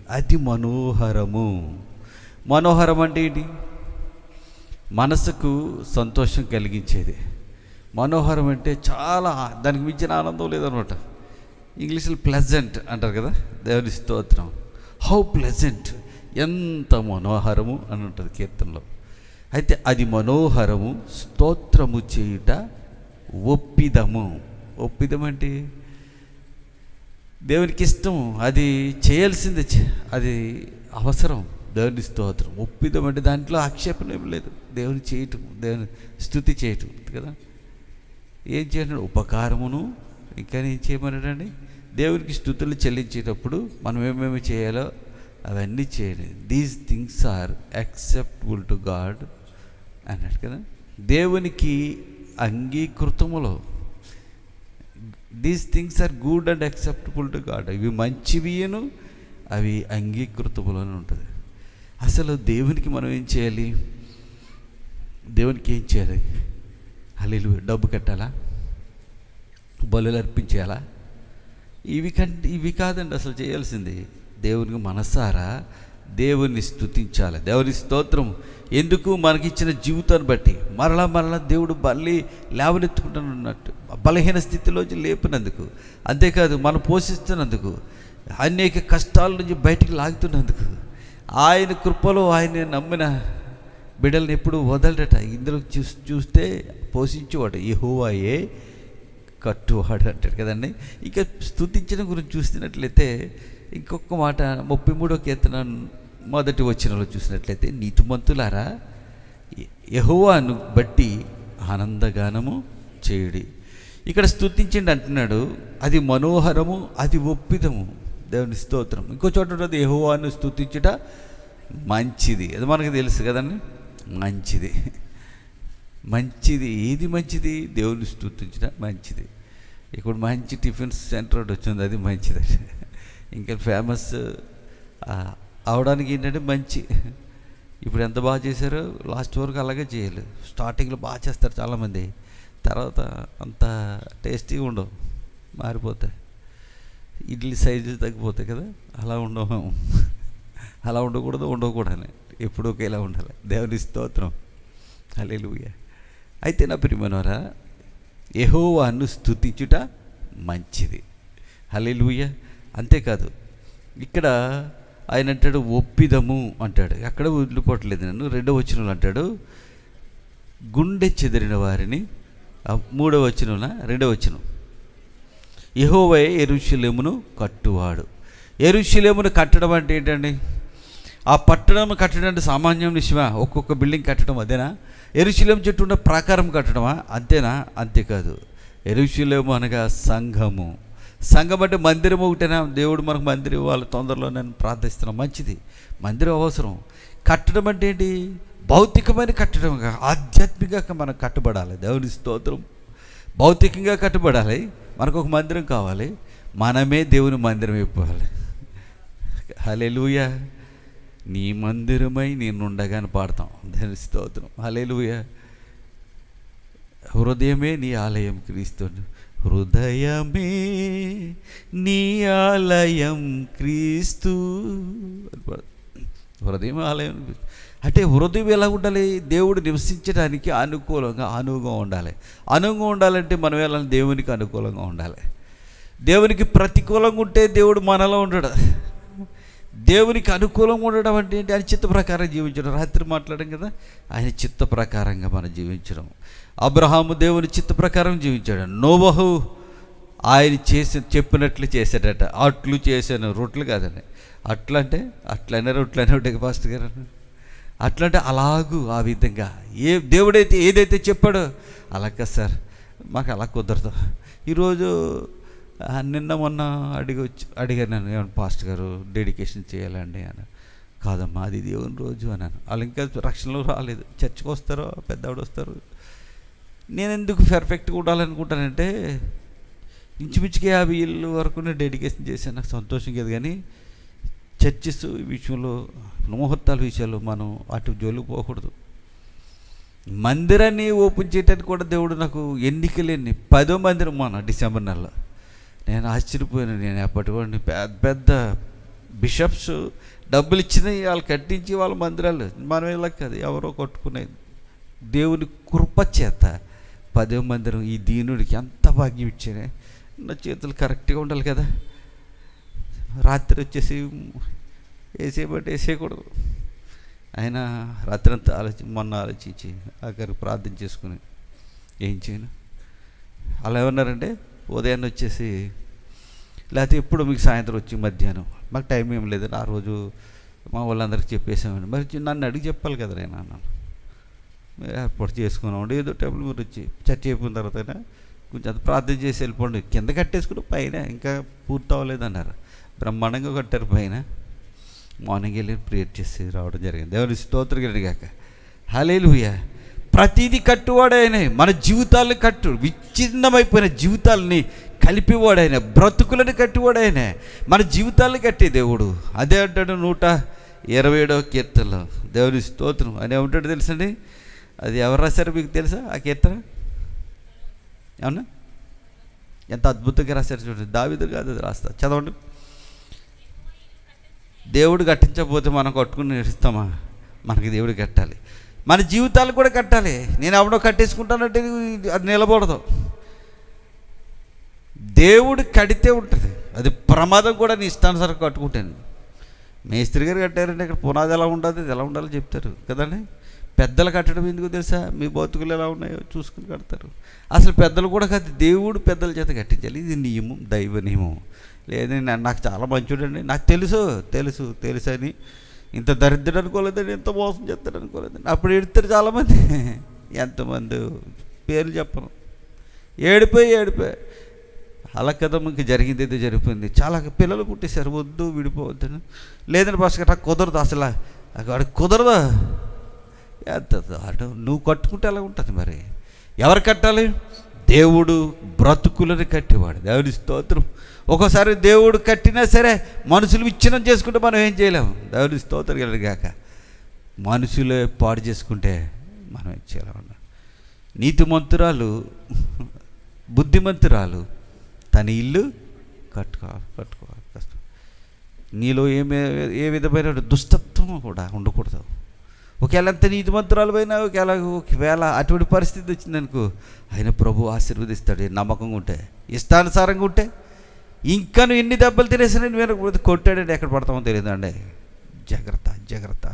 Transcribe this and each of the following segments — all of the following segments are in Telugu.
అతి మనోహరము మనోహరం అంటే ఏంటి మనసుకు సంతోషం కలిగించేది మనోహరం అంటే చాలా దానికి మించిన ఆనందం లేదనమాట ఇంగ్లీష్లో ప్లెజెంట్ అంటారు కదా దేవుని స్తోత్రం హౌ ప్లెజెంట్ ఎంత మనోహరము అని ఉంటుంది కీర్తనలో అయితే అది మనోహరము స్తోత్రము చేయుట ఒప్పిదము ఒప్పిదం అంటే దేవునికి ఇష్టం అది చేయాల్సింది చే- అది అవసరం దేవుని స్తోత్రం ఒప్పిదం అంటే దాంట్లో ఆక్షేపణ ఏం లేదు దేవుని చేయటం దేవుని స్థుతి చేయటం కదా ఏం చేయడం ఉపకారమును ఇంకా ఏం చేయమన్నాడండి దేవునికి స్థుతులు చెల్లించేటప్పుడు మనం ఏమేమి చేయాలో అవన్నీ చేయండి these things are acceptable to God అన్నాడు కదా దేవునికి అంగీకృతములో these things are good and acceptable to God ఇవి మంచివియను అవి అంగీకృతములు అని ఉంటుంది అసలు దేవునికి మనం ఏం చేయాలి దేవునికి ఏం చేయాలి హలీలు డబ్బు కట్టాలా బలులు అర్పించేయాలా ఇవి కంటే ఇవి కాదండి అసలు చేయాల్సింది దేవునికి మనసారా దేవుని స్తుతించాలి దేవుని స్తోత్రం ఎందుకు మనకిచ్చిన జీవితాన్ని బట్టి మరలా మరలా దేవుడు మళ్ళీ లేవనెత్తుకుంటున్నట్టు బలహీన స్థితిలోంచి లేపినందుకు అంతేకాదు మనం పోషిస్తున్నందుకు అనేక కష్టాల నుంచి బయటికి లాగుతున్నందుకు ఆయన కృపలో ఆయన నమ్మిన బిడ్డల్ని ఎప్పుడు వదలడట ఇందులో చూ చూస్తే పోషించేవాడు యెహోవాయే కట్టువాడు అంటాడు కదండి ఇక స్తుతించిన గురించి చూసినట్లయితే ఇంకొక మాట ముప్పై మూడో కీర్తన మొదటి వచనంలో చూసినట్లయితే నీతిమంతులారా యహోవాను బట్టి ఆనందగానము చేయుడి ఇక్కడ స్తుతించండి అంటున్నాడు అది మనోహరము అది ఒప్పిదము దేవుని స్తోత్రం ఇంకో చోట ఉన్నది యహోవాను స్తుతించుట మంచిది అది మనకు తెలుసు కదండి మంచిది మంచిది ఏది మంచిది దేవుని స్తుతించడం మంచిది ఇప్పుడు మంచి టిఫిన్ సెంటర్ ఒకటి వచ్చింది అది మంచిది ఇంకా ఫేమస్ అవడానికి ఏంటంటే మంచి ఇప్పుడు ఎంత బాగా చేశారో లాస్ట్ వరకు అలాగే చేయాలి స్టార్టింగ్లో బాగా చేస్తారు చాలామంది తర్వాత అంత టేస్టీగా ఉండవు మారిపోతాయి ఇడ్లీ సైజులు తగ్గిపోతాయి కదా అలా ఉండవు అలా ఉండకూడదు ఉండకూడదు ఎప్పుడు ఒకేలా ఉండాలి దేవుని స్తోత్రం హల్లెలూయా అయితే నా ప్రియమనోరా యెహోవాను స్తుతించుట మంచిది హల్లెలూయ అంతేకాదు ఇక్కడ ఆయన అంటాడు ఒప్పిదము అంటాడు అక్కడ వదిలిపోవట్లేదు నన్ను రెండో వచనంలో అంటాడు గుండె చెదిరిన వారిని ఆ మూడో వచనంలో రెండో వచనం యహోవే ఎరుషులేమును కట్టువాడు ఎరుషులేమును కట్టడం అంటే ఏంటండి ఆ పట్టణం కట్టడం అంటే సామాన్యం విషయమా ఒక్కొక్క బిల్డింగ్ కట్టడం అదేనా ఎరుశలేం చుట్టూ ఉన్న ప్రాకారం కట్టడమా అంతేనా అంతేకాదు ఎరుశలేము అనగా సంఘము సంఘం అంటే మందిరం ఒకటేనా దేవుడు మనకు మందిరం వాళ్ళ తొందరలో నేను ప్రార్థిస్తున్నాను మంచిది మందిరం అవసరం కట్టడం అంటే ఏంటి భౌతికమైన కట్టడంగా ఆధ్యాత్మికంగా మనం కట్టబడాలి దేవుని స్తోత్రం భౌతికంగా కట్టబడాలి మనకు ఒక మందిరం కావాలి మనమే దేవుని మందిరం అయిపోవాలి హలెలుయ నీ మందిరమై నేనుండగానే పాడతాం దాని స్తోత్రం హలెలుయ హృదయమే నీ ఆలయం క్రీస్తు హృదయమే నీ ఆలయం క్రీస్తు అని పాడు- హృదయం ఆలయం అంటే హృదయం ఎలా ఉండాలి దేవుడు నివసించడానికి అనుకూలంగా అనువుగా ఉండాలి అనువుగా ఉండాలంటే మనం ఎలా దేవునికి అనుకూలంగా ఉండాలి దేవునికి ప్రతికూలంగా ఉంటే దేవుడు మనలో ఉండడు దేవునికి అనుకూలంగా ఉండడం అంటే ఏంటి ఆయన చిత్త ప్రకారం జీవించడం రాత్రి మాట్లాడడం కదా ఆయన చిత్త ప్రకారంగా మనం జీవించడం అబ్రహాము దేవుని చిత్త ప్రకారం జీవించాడు నోబహు ఆయన చేసి చెప్పినట్లు చేశాడట అట్లు చేశాను రొట్లు కాదండి అట్లా అంటే అట్లనే రొట్లనే ఉంటాయి పాస్టర్ గారు అట్లా అంటే అలాగూ ఆ విధంగా ఏ దేవుడైతే ఏదైతే చెప్పాడో అలాగా సార్ మాకు అలా కుదరదు ఈరోజు ఆ, నిన్న మొన్న అడిగి వచ్చి అడిగాను నేను ఏమన్నా పాస్టర్ గారు డెడికేషన్ చేయాలండి అని కాదమ్మా అది దేవుని రోజు అన్నాను వాళ్ళు ఇంకా రక్షణలో రాలేదు చర్చికి వస్తారో పెద్దవాడు వస్తారు నేను ఎందుకు పర్ఫెక్ట్గా ఉండాలనుకుంటానంటే ఇంచుమించుగా యాభై ఇళ్ళు వరకు నేను డెడికేషన్ చేశాను నాకు సంతోషం లేదు కానీ చర్చెస్ విషయంలో ముహూర్తాల విషయాల్లో మనం అటు జోలికి పోకూడదు మందిరాన్ని ఓపెన్ చేయడానికి కూడా దేవుడు నాకు ఎన్నికలేని పదో మందిరం మన డిసెంబర్ నెలలో నేను ఆశ్చర్యపోయాను నేను అప్పటి వాడిని పెద్ద పెద్ద బిషప్స్ డబ్బులు ఇచ్చినాయి వాళ్ళు కట్టించి వాళ్ళ మందిరాలు మనం ఇలా కాదు ఎవరో కొట్టుకునేది దేవుని కృప చేత పదో మందిరం ఈ దీనుడికి ఎంత భాగ్యం ఇచ్చానే నా చేతులు కరెక్ట్గా ఉండాలి కదా రాత్రి వచ్చేసి వేసేయబట్టి వేసేయకూడదు ఆయన రాత్రి అంతా ఆలోచి మొన్న ఆలోచించి ఆఖరి ప్రార్థన చేసుకుని ఏం చేయను అలా ఏమన్నారంటే ఉదయాన్నే వచ్చేసి లేకపోతే ఎప్పుడు మీకు సాయంత్రం వచ్చి మధ్యాహ్నం మాకు టైం ఏం లేదు ఆ రోజు మా వాళ్ళందరికీ చెప్పేసామని మరి నన్ను అడిగి చెప్పాలి కదా నేను అన్నాను మీరు ఏర్పాటు చేసుకున్నాం ఏదో టైంలో మీరు వచ్చి చర్చ అయిపోయిన తర్వాత కొంచెం అది ప్రార్థన చేసి వెళ్ళిపోండి కింద కట్టేసుకుని పైన ఇంకా పూర్తి అవ్వలేదు అన్నారు బ్రహ్మాండంగా కట్టారు పైన మార్నింగ్ వెళ్ళి ప్రేయర్ చేసి రావడం జరిగింది దేవుని స్తోత్రం కలిగాక హలేలుయ ప్రతిదీ కట్టువాడైన మన జీవితాలను కట్టు విచ్ఛిన్నమైపోయిన జీవితాలని కలిపివాడైన బ్రతుకులను కట్టివాడైన మన జీవితాలను కట్టే దేవుడు అదే అంటాడు నూట ఇరవై ఏడవ కీర్తనలో దేవుని స్తోత్రం అని ఏమంటాడు తెలుసండి అది ఎవరు రాశారో మీకు తెలుసా ఆ కీర్తన ఏమన్నా ఎంత అద్భుతంగా రాశారు చూడండి దావిదు కాదు అది రాస్తా చదవండి దేవుడు కట్టించకపోతే మనం కట్టుకుని నేర్స్తామా మనకి దేవుడు కట్టాలి మన జీవితాలు కూడా కట్టాలి నేను ఎవడో కట్టేసుకుంటానంటే అది నిలబడదు దేవుడు కడితే ఉంటుంది అది ప్రమాదం కూడా నీ ఇష్టానుసారం కట్టుకుంటాను మేస్త్రి గారు కట్టారంటే ఇక్కడ పునాది ఎలా ఉంటుంది ఇది ఎలా ఉండాలో చెప్తారు కదండి పెద్దలు కట్టడం ఎందుకు తెలుసా మీ బతుకులు ఎలా ఉన్నాయో చూసుకుని కడతారు అసలు పెద్దలు కూడా కాదు దేవుడు పెద్దల చేత కట్టించాలి ఇది నియమం దైవ నియమం లేదని నా- నాకు చాలా మంచివాడండి నాకు తెలుసు తెలుసు తెలుసు అని ఇంత దరిద్రుడు అనుకోలేదండి ఇంత మోసం చేస్తాడు అనుకోలేదండి అప్పుడు ఎడతారు చాలామంది ఎంతమంది పేర్లు చెప్పను ఏడిపోయి ఏడిపోయి అలా కదా మనకి జరిగింది ఏదో జరిగిపోయింది చాలా పిల్లలు పుట్టేశారు వద్దు విడిపోవద్దు లేదని బస్ నాకు కుదరదు అసలు అక్కడ కుదరదా ఎంత అటు నువ్వు కట్టుకుంటే ఎలా ఉంటుంది మరి ఎవరు కట్టాలి దేవుడు బ్రతుకులను కట్టేవాడు దేవుడి స్తోత్రం ఒక్కోసారి దేవుడు కట్టినా సరే మనుషులు విచ్ఛిన్నం చేసుకుంటే మనం ఏం చేయలేము దేవుడి స్తోత్రం కలిగాక మనుషులే పాడు చేసుకుంటే మనం ఏం చేయలేము నీతిమంతురాలు బుద్ధిమంతురాలు తన ఇల్లు కట్టుకోవాలి కట్టుకోవాలి కష్టం నీలో ఏమే ఏ విధమైన దుష్టత్వం కూడా ఉండకూడదు ఒకవేళ ఎంత నీతిమంతురాలు పోయినా ఒకవేళ ఒకవేళ అటువంటి పరిస్థితి వచ్చిందనుకో ఆయన ప్రభు ఆశీర్వదిస్తాడు నమ్మకంగా ఉంటే ఇష్టానుసారంగా ఉంటే ఇంకా నువ్వు ఎన్ని దెబ్బలు తినేసినా మీరు కొట్టాడండి ఎక్కడ పడతామో తెలియదండి జాగ్రత్త జాగ్రత్త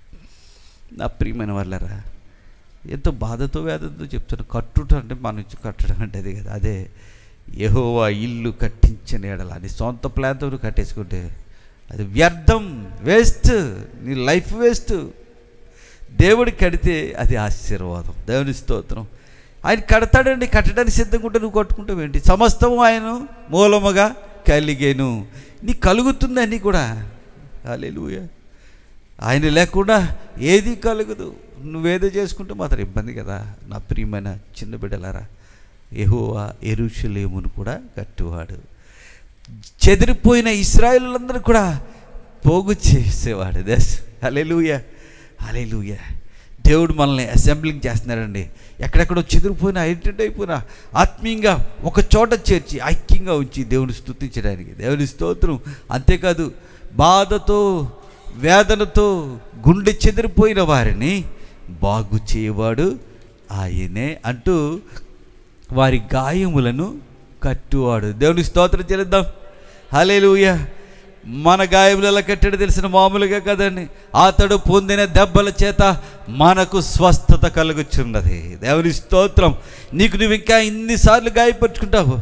నా ప్రియమైన వాళ్ళరా ఎంతో బాధతో వేదనతో చెప్తాను కట్టుట అంటే మన నుంచి కట్టడం అంటే అది కదా అదే యెహోవా ఇల్లు కట్టించిన ఎడల నీ సొంత ప్లాన్తో నువ్వు కట్టేసుకుంటే అది వ్యర్థం వేస్ట్ నీ లైఫ్ వేస్ట్ దేవుడికి కడితే అది ఆశీర్వాదం దేవుని స్తోత్రం ఆయన కడతాడండి కట్టడానికి సిద్ధంగా ఉంటే నువ్వు కట్టుకుంటావు ఏంటి సమస్తము ఆయన మూలముగా కలిగేను నీ కలుగుతుంది అన్నీ కూడా హల్లెలూయా ఆయన లేకుండా ఏది కలగదు నువ్వేదో చేసుకుంటే మాత్రం ఇబ్బంది కదా నా ప్రియమైన చిన్న బిడ్డలారా ఎహోవా ఎరుషులేమును కూడా కట్టువాడు చెదిరిపోయిన ఇస్రాయిలందరూ కూడా పోగు చేసేవాడు దస్ హలెలుయ హలెలుయ దేవుడు మనల్ని అసెంబ్లింగ్ చేస్తున్నాడండి ఎక్కడెక్కడో చెదిరిపోయినా ఐడెంటి అయిపోయినా ఆత్మీయంగా ఒక చోట చేర్చి ఐక్యంగా ఉంచి దేవుని స్తుతించడానికి దేవుని స్తోత్రం అంతేకాదు బాధతో వేదనతో గుండె చెదిరిపోయిన వారిని బాగు చేయవాడు ఆయనే అంటూ వారి గాయములను కట్టువాడు దేవుని స్తోత్రం చెల్లిద్దాం హలేలుయ మన గాయములు ఎలా కట్టాడు తెలిసిన మామూలుగా కదండి అతడు పొందిన దెబ్బల చేత మనకు స్వస్థత కలుగుచున్నది దేవుని స్తోత్రం నీకు నువ్వు ఇంకా ఇన్నిసార్లు గాయపరుచుకుంటావు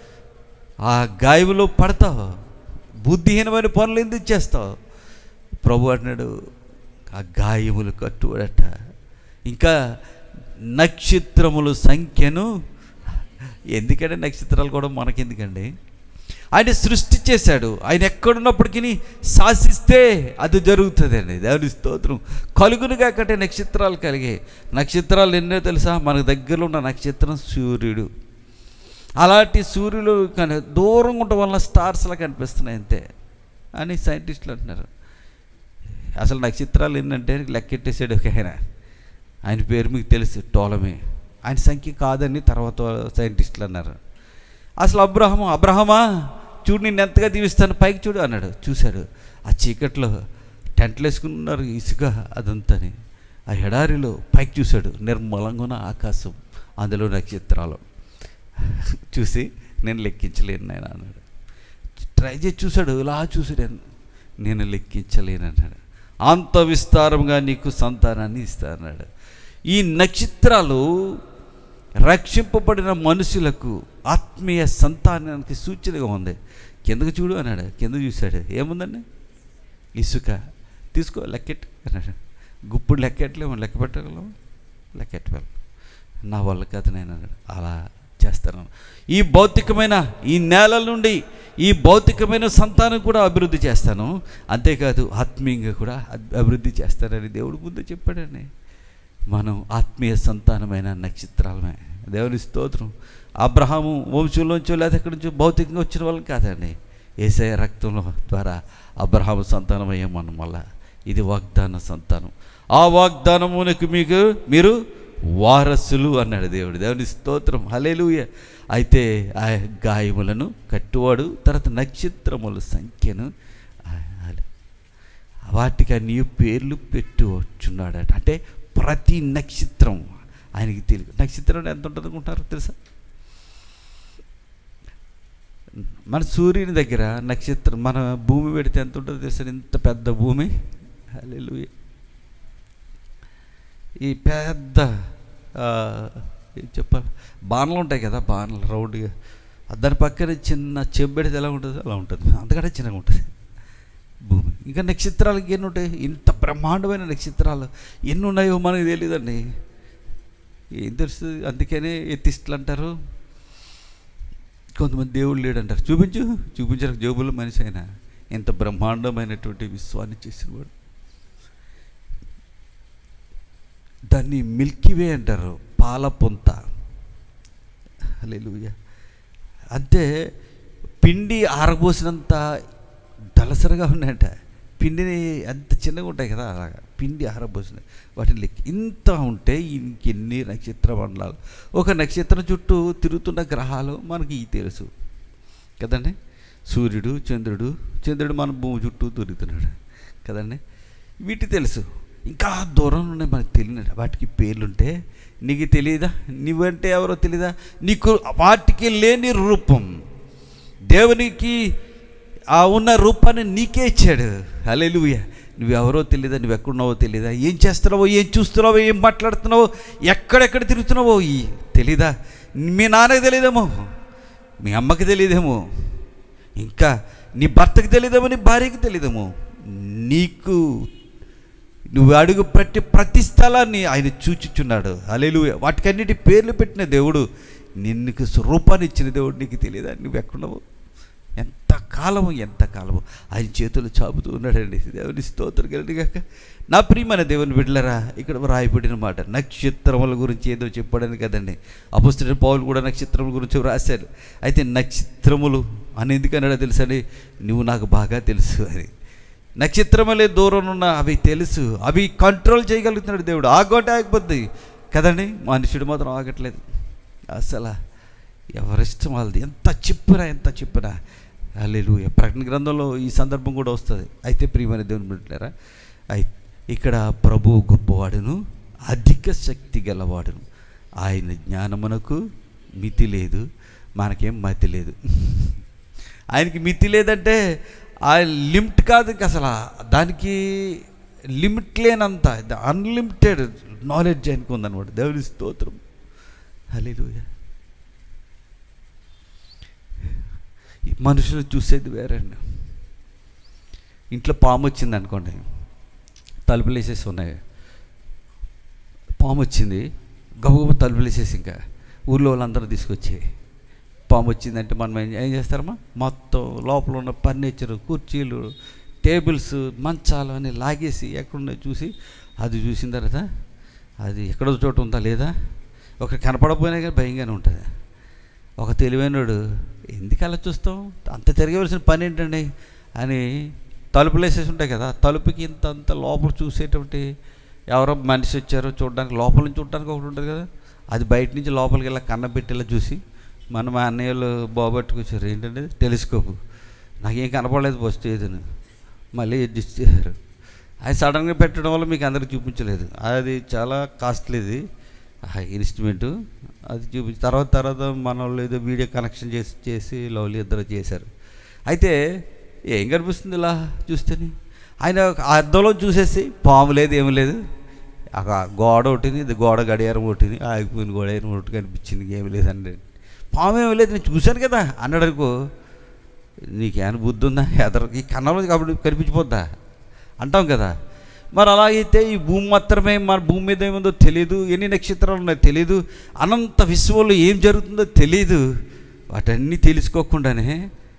ఆ గాయములో పడతావు బుద్ధిహీనమైన పనులు ఎందుకు చేస్తావు ప్రభు అంటున్నాడు ఆ గాయములు కట్టువాడట ఇంకా నక్షత్రముల సంఖ్యను ఎందుకంటే నక్షత్రాలు కూడా మనకెందుకండి ఆయన సృష్టి చేశాడు ఆయన ఎక్కడున్నప్పటికీ శాసిస్తే అది జరుగుతుందండి దేవుని స్తోత్రం కలుగునుగా కట్టే నక్షత్రాలు కలిగే నక్షత్రాలు ఎన్నో తెలుసా మనకు దగ్గరలో ఉన్న నక్షత్రం సూర్యుడు అలాంటి సూర్యుడు కానీ దూరంగా ఉండటం వల్ల స్టార్స్లా కనిపిస్తున్నాయి అంతే అని సైంటిస్టులు అంటున్నారు అసలు నక్షత్రాలు ఏంటంటే లెక్కెట్టేసాడు ఒక ఆయన ఆయన పేరు మీకు తెలుసు టోలమే ఆయన సంఖ్య కాదని తర్వాత సైంటిస్టులు అన్నారు అసలు అబ్రహము అబ్రహమా చూడు నేను ఎంతగా దీవిస్తాను పైకి చూడు అన్నాడు చూశాడు ఆ చీకట్లో టెంట్లు వేసుకుని ఉన్నారు ఇసుక అదంతాని ఆ ఎడారిలో పైకి చూశాడు నిర్మలంగా ఉన్న ఆకాశం అందులో నక్షత్రాలు చూసి నేను లెక్కించలేను నాయన అన్నాడు ట్రై చేసి చూశాడు ఇలా చూసాడు నేను లెక్కించలేను అన్నాడు అంత విస్తారంగా నీకు సంతానాన్ని ఇస్తానన్నాడు ఈ నక్షత్రాలు రక్షింపబడిన మనుషులకు ఆత్మీయ సంతానానికి సూచనగా ఉంది కిందకు చూడు అన్నాడు కింద చూశాడు ఏముందండి ఇసుక తీసుకో లెక్కెట్టు అన్నాడు గుప్పుడు లెక్కెట్టలేము లెక్క పెట్టగలము లెక్కెట్టగలం నా వల్ల కాదు నేను అన్నాడు అలా చేస్తాను ఈ భౌతికమైన ఈ నేల నుండి ఈ భౌతికమైన సంతానం కూడా అభివృద్ధి చేస్తాను అంతేకాదు ఆత్మీయంగా కూడా అబ్- అభివృద్ధి చేస్తానని దేవుడు ముందే చెప్పాడండి మనం ఆత్మీయ సంతానమైన నక్షత్రాలమే దేవుని స్తోత్రం అబ్రహాము వంశంలోంచో లేదా ఎక్కడి నుంచో భౌతికంగా వచ్చిన వాళ్ళం కాదండి ఏసయ రక్తంలో ద్వారా అబ్రహాము సంతానం అయ్యాం మనం మళ్ళా ఇది వాగ్దాన సంతానం ఆ వాగ్దానమునకు మీకు మీరు వారసులు అన్నాడు దేవుడు దేవుని స్తోత్రం హలేలుయ అయితే ఆ గాయములను కట్టువాడు తర్వాత నక్షత్రముల సంఖ్యను ఆ- వాటికి అన్ని పేర్లు పెట్టువచ్చున్నాడట అంటే ప్రతి నక్షత్రం ఆయనకి తెలియదు నక్షత్రం ఎంత ఉంటుంది అనుకుంటారు తెలుసా మన సూర్యుని దగ్గర నక్షత్రం మన భూమి పెడితే ఎంత ఉంటుందో తెలుసా ఇంత పెద్ద భూమి హల్లెలూయా ఈ పెద్ద ఆ, ఏం చెప్పాలి బాణలు ఉంటాయి కదా బాణలు రౌండ్గా దాని పక్కన చిన్న చెంబెడితే ఎలా ఉంటుంది అలా ఉంటుంది అంతకంటే చిన్నగా ఉంటుంది భూమి ఇంకా నక్షత్రాలకి ఎన్ని ఉంటాయి ఇంత బ్రహ్మాండమైన నక్షత్రాలు ఎన్ని ఉన్నాయో మనకు తెలియదండి ఏం తెలుస్తుంది అందుకనే ఎత్తిస్టులు అంటారు కొంతమంది దేవుడు లేడంటారు చూపించు చూపించడానికి జోబుల్లో మనిషి అయినా ఇంత బ్రహ్మాండమైనటువంటి విశ్వాన్ని చేసినవాడు దాన్ని మిల్కీవే అంటారు పాల పొంత హల్లెలూయా అంటే పిండి ఆరబోసినంత దలసరగా ఉన్నాయంట పిండిని అంత చిన్నగా ఉంటాయి కదా అలాగా పిండి ఆరబోసిన వాటిని లెక్క ఇంత ఉంటే ఇంకెన్ని నక్షత్ర మండలాలు ఒక నక్షత్రం చుట్టూ తిరుగుతున్న గ్రహాలు మనకి ఈ తెలుసు కదండి సూర్యుడు చంద్రుడు చంద్రుడు మన భూమి చుట్టూ తిరుగుతున్నాడు కదండి వీటి తెలుసు ఇంకా దూరం ఉన్నాయి మనకు తెలియదు వాటికి పేర్లుంటే నీకు తెలియదా నువ్వంటే ఎవరో తెలీదా నీకు వాటికి లేని రూపం దేవునికి ఆ ఉన్న రూపాన్ని నీకే ఇచ్చాడు హల్లెలూయా నువ్వెవరో తెలియదా నువ్వు ఎక్కడున్నావో తెలియదా ఏం చేస్తున్నావో ఏం చూస్తున్నావో ఏం మాట్లాడుతున్నావో ఎక్కడెక్కడ తిరుగుతున్నావో ఈ తెలీదా మీ నాన్నకి తెలియదేమో మీ అమ్మకి తెలియదేమో ఇంకా నీ భర్తకి తెలియదేమో నీ భార్యకి తెలియదేమో నీకు నువ్వు అడుగు ప్రతి ప్రతి స్థలాన్ని ఆయన చూచుచున్నాడు అలెలు వాటికన్నిటి పేర్లు పెట్టిన దేవుడు నిన్నుకు రూపాన్ని ఇచ్చిన దేవుడు నీకు తెలియదా నువ్వు ఎక్కడున్నావు ఎంత కాలము ఎంత కాలము ఆయన చేతులు చాపుతూ ఉన్నాడండి దేవుని స్తోత్రం కలిగాక నా ప్రియమైన దేవుని బిడ్డలరా ఇక్కడ రాయబడిన మాట నక్షత్రముల గురించి ఏదో చెప్పాడని కదండి అపుస్తున్న పౌలు కూడా నక్షత్రముల గురించి రాశారు అయితే నక్షత్రములు అని ఎందుకన్నాడో తెలుసండి నువ్వు నాకు బాగా తెలుసు అని నక్షత్రములే దూరం ఉన్న అవి తెలుసు అవి కంట్రోల్ చేయగలుగుతున్నాడు దేవుడు ఆగోటే ఆగిపోద్ది కదండి మనుషుడు మాత్రం ఆగట్లేదు అసలు ఎవరిష్టం వాళ్ళది ఎంత చెప్పినా ఎంత చెప్పినా అల్లెలు ప్రకటన గ్రంథంలో ఈ సందర్భం కూడా వస్తుంది అయితే ప్రియమైన దేవుని బిడ్డలారా అయి ఇక్కడ ప్రభు గొప్పవాడును అధిక శక్తి గలవాడును ఆయన జ్ఞానమునకు మితి లేదు మనకేం మతి లేదు ఆయనకి మితి లేదంటే ఆ లిమిట్ కాదు ఇంక అసలు దానికి లిమిట్ లేనంత అన్లిమిటెడ్ నాలెడ్జ్ ఆయనకు ఉందన్నమాట దేవుని స్తోత్రం హల్లెలూయా ఈ మనుషులు చూసేది వేరండి ఇంట్లో పాము వచ్చింది అనుకోండి తలుపులు వేసేసి ఉన్నాయి పాము వచ్చింది గబగబ తలుపులు వేసేసి ఇంకా ఊళ్ళో వాళ్ళందరూ తీసుకొచ్చి పాము వచ్చిందంటే మనం ఏం ఏం చేస్తారమ్మా మొత్తం లోపల ఉన్న ఫర్నిచర్ కుర్చీలు టేబుల్స్ మంచాలు అన్నీ లాగేసి ఎక్కడున్నాయో చూసి అది చూసిన తర్వాత అది ఎక్కడో చోట ఉందా లేదా ఒక కనపడకపోయినా కానీ భయంగానే ఉంటుంది ఒక తెలివైనడు ఎందుకు అలా చూస్తాం అంత తిరగవలసిన పని ఏంటండి అని తలుపులు వేసేసి ఉంటాయి కదా తలుపుకి ఇంత అంత లోపల చూసేటువంటి ఎవరో మనిషి వచ్చారో చూడడానికి లోపల నుంచి చూడడానికి ఒకటి ఉంటుంది కదా అది బయట నుంచి లోపలికి వెళ్ళి కన్నబెట్టేలా చూసి మన మా అన్నయ్యలు బాబట్టుకొచ్చారు ఏంటంటే టెలిస్కోప్ నాకేం కనపడలేదు ఫస్ట్ ఏదని మళ్ళీ అడ్జస్ట్ చేశారు అది సడన్గా పెట్టడం వల్ల మీకు అందరికి చూపించలేదు అది చాలా కాస్ట్లీది ఆ ఇన్స్ట్రుమెంటు అది చూపించి తర్వాత తర్వాత మన వాళ్ళు ఏదో వీడియో కనెక్షన్ చేసి చేసి లవ్లీ ఇద్దరు చేశారు అయితే ఏం కనిపిస్తుంది ఇలా చూస్తేనే ఆయన ఆ అద్దంలో చూసేసి పాము లేదు ఏమి లేదు ఆ గోడ ఒకటిని ఇది గోడ గడియారం ఒకటిని ఆగిపోయిన గడియారం ఒకటి కనిపించింది ఏమి లేదండి పాము ఏమి లేదు నేను చూశాను కదా అన్నాడు అనుకో నీకేమైనా బుద్ధి ఉందా ఎదరికి కన్నంలో కాబట్టి కనిపించిపోద్దా అంటాం కదా మరి అలాగైతే ఈ భూమి మాత్రమే మన భూమి మీద ఏముందో తెలియదు ఎన్ని నక్షత్రాలు ఉన్నాయో తెలియదు అనంత విశ్వంలో ఏం జరుగుతుందో తెలియదు వాటన్నీ తెలుసుకోకుండానే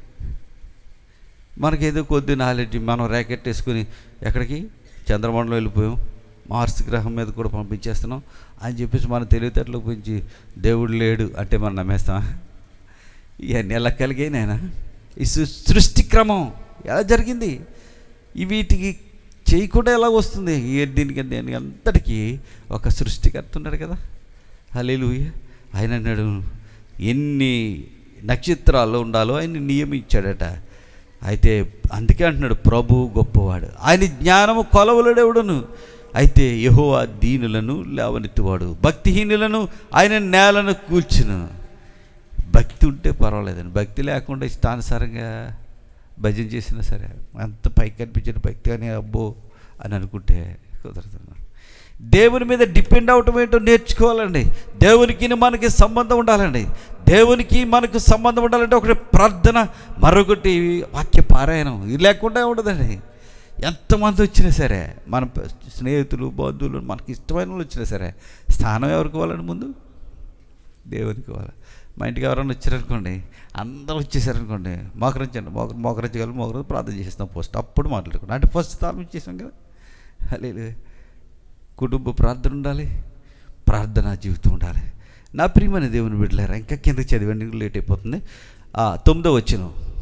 మనకేదో కొద్ది నాలెడ్జ్ మనం ర్యాకెట్ వేసుకుని ఎక్కడికి చంద్రమండలం వెళ్ళిపోయాం మార్స్ గ్రహం మీద కూడా పంపించేస్తున్నాం అని చెప్పేసి మన తెలివితేటలకు పెంచి దేవుడు లేడు అంటే మనం నమ్మేస్తాం ఇవన్నీ ఎలా కలిగాయి నాయనా ఈ సృ- సృష్టి క్రమం ఎలా జరిగింది ఈ వీటికి చేయకుండా ఎలా వస్తుంది ఈ దీనికి దేనికి అంతటికీ ఒక సృష్టికర్త ఉన్నాడు కదా హలేలు ఆయన అన్నాడు ఎన్ని నక్షత్రాలు ఉండాలో ఆయన నియమించాడట అయితే అందుకే అంటున్నాడు ప్రభు గొప్పవాడు ఆయన జ్ఞానము కొలవలేడెవడును అయితే యెహోవా దీనులను లేవనెత్తువాడు భక్తిహీనులను ఆయన నేలను కూల్చును భక్తి ఉంటే పర్వాలేదండి భక్తి లేకుండా ఇష్టానుసారంగా భజన చేసినా సరే అంత పైకి కనిపించిన భక్తి అని అబ్బో అని అనుకుంటే కుదరదు దేవుని మీద డిపెండ్ అవటం ఏంటో నేర్చుకోవాలండి దేవునికి మనకి సంబంధం ఉండాలండి దేవునికి మనకు సంబంధం ఉండాలంటే ఒకటి ప్రార్థన మరొకటి వాక్య పారాయణం ఇది లేకుండా ఉండదండి ఎంతమంది వచ్చినా సరే మన ప- స్నేహితులు బంధువులు మనకి ఇష్టమైన వాళ్ళు వచ్చినా సరే స్థానం ఎవరికి ఇవ్వాలండి ముందు దేవునికి ఇవ్వాలి మా ఇంటికి ఎవరైనా వచ్చారనుకోండి అందరూ వచ్చేసారనుకోండి మోకరించండి మోకర మోకరించగలరు మోకరు ప్రార్థన చేసేస్తాం ఫస్ట్ అప్పుడు మాట్లాడుకున్నాం అంటే ఫస్ట్ స్థానం ఇచ్చేసాం కదా లేదు కుటుంబ ప్రార్థన ఉండాలి ప్రార్థనా జీవితం ఉండాలి నా ప్రియమైన దేవుని బిడ్డలారా ఇంకా కిందకి చదివండి లేట్ అయిపోతుంది ఆ, తొమ్మిదో వచ్చిన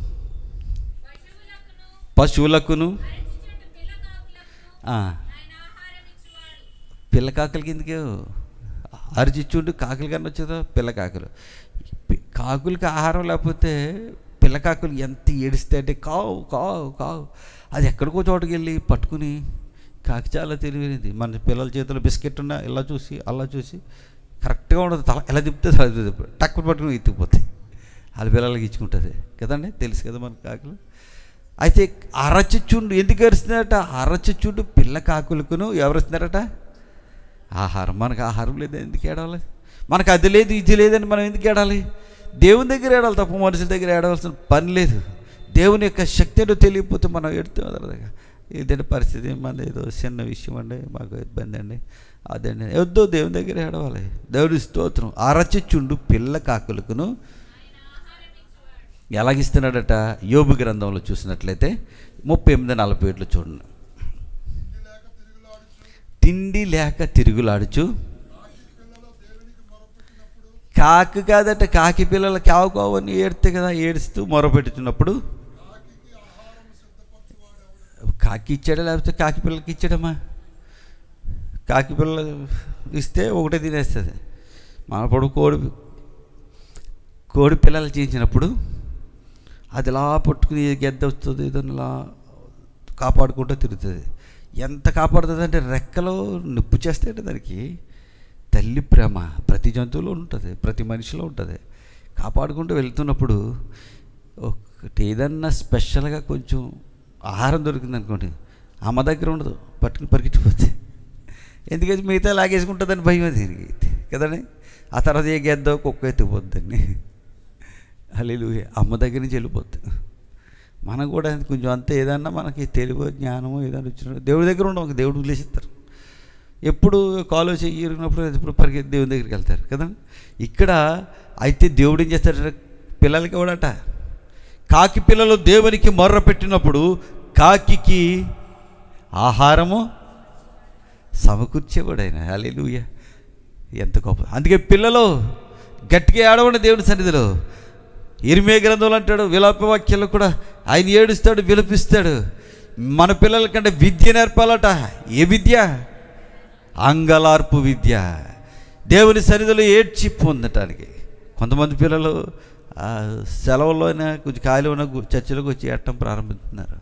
పశువులకును ఆ, పిల్ల కాకలకి ఎందుకు అరిచిచ్చుండి కాకులు కన్నా వచ్చేదో పిల్ల కాకులు పి- కాకులకి ఆహారం లేకపోతే పిల్ల కాకులు ఎంత ఏడిస్తే అంటే కావు కావు కావు అది ఎక్కడికో చోటుకి వెళ్ళి పట్టుకుని కాకి చాలా తెలివైనది మన పిల్లల చేతిలో బిస్కెట్ ఉన్నా ఇలా చూసి అలా చూసి కరెక్ట్గా ఉండదు తల ఎలా తిప్పితే తల తిప్పుతుంది టక్కుని పట్టుకుని ఎత్తుకుపోతాయి వాళ్ళ పిల్లలకి ఇచ్చుకుంటుంది కదండి తెలుసు కదా మన కాకులు అయితే అరచిచ్చుండు ఎందుకు అరుస్తున్నారట అరచిచ్చుండు పిల్ల కాకులకును ఎవరు వస్తున్నారట ఆహారం మనకు ఆహారం లేదు ఎందుకు ఏడాలి మనకు అది లేదు ఇది లేదని మనం ఎందుకు ఏడాలి దేవుని దగ్గర ఏడాలి తప్ప మనుషుల దగ్గర ఏడవలసిన పని లేదు దేవుని యొక్క శక్తి ఏంటో తెలియకపోతే మనం ఎడుతాం అదరగా ఇదంటే పరిస్థితి మన ఏదో చిన్న విషయం అండి మాకు ఇబ్బంది అండి అదండి వద్దు దేవుని దగ్గర ఏడవాలి దేవుడి స్తోత్రం అరచిచ్చుండు పిల్ల కాకులకును ఎలాగిస్తున్నాడట యోబు గ్రంథంలో చూసినట్లయితే ముప్పై ఎనిమిది నలభై ఏళ్ళు చూడండి తిండి లేక తిరుగులాడుచు కాకి కాదట కాకి పిల్లలు కావు కావు అని ఏడితే కదా ఏడుస్తూ మొరపెట్టుతున్నప్పుడు కాకి ఇచ్చాడా లేకపోతే కాకి పిల్లలకి ఇచ్చాడమ్మా కాకి పిల్ల ఇస్తే ఒకటే తినేస్తుంది మనప్పుడు కోడి కోడి పిల్లలు చేయించినప్పుడు అది ఇలా పట్టుకుని గెద్ద వస్తుంది ఏదైనా ఇలా కాపాడుకుంటూ తిరుగుతుంది ఎంత కాపాడుతుంది అంటే రెక్కలో నిప్పు చేస్తే దానికి తల్లి ప్రేమ ప్రతి జంతువులో ఉంటుంది ప్రతి మనిషిలో ఉంటుంది కాపాడుకుంటూ వెళ్తున్నప్పుడు ఒకటి ఏదన్నా స్పెషల్గా కొంచెం ఆహారం దొరికింది అనుకోండి అమ్మ దగ్గర ఉండదు పట్టుకుని పరిగెట్టిపోతే ఎందుకంటే మిగతా లాగేసుకుంటుందని భయం అది దీనికి కదండి ఆ తర్వాత ఏ గెద్దో కుక్క ఎత్తిపోద్దండి అల్లు అమ్మ దగ్గర నుంచి వెళ్ళిపోతుంది మనం కూడా కొంచెం అంతే ఏదన్నా మనకి తెలివి జ్ఞానము ఏదైనా వచ్చిన దేవుడి దగ్గర ఉండవు దేవుడు వదిలేసిస్తారు ఎప్పుడు కాలో చెయ్యినప్పుడు ఎప్పుడు పరిగెత్తి దేవుని దగ్గరికి వెళ్తారు కదా ఇక్కడ అయితే దేవుడు ఏం చేస్తాడు పిల్లలకి ఇవ్వడట కాకి పిల్లలు దేవునికి మొర్ర పెట్టినప్పుడు కాకికి ఆహారము సమకూర్చేవాడు ఆయన అలెలుయ ఎంత గొప్ప అందుకే పిల్లలు గట్టిగా ఏడవండి దేవుని సన్నిధిలో ఇరిమే గ్రంథంలో అంటాడు విలాప వాక్యాలు కూడా ఆయన ఏడుస్తాడు విలపిస్తాడు మన పిల్లల కంటే విద్య నేర్పాలట ఏ విద్య అంగలార్పు విద్య దేవుని సన్నిధిలో ఏడ్చి పొందటానికి కొంతమంది పిల్లలు ఆ, సెలవుల్లోనే కొంచెం ఖాళీ ఉన్న గు- చర్చిలోకి వచ్చి ఏడటం ప్రారంభిస్తున్నారు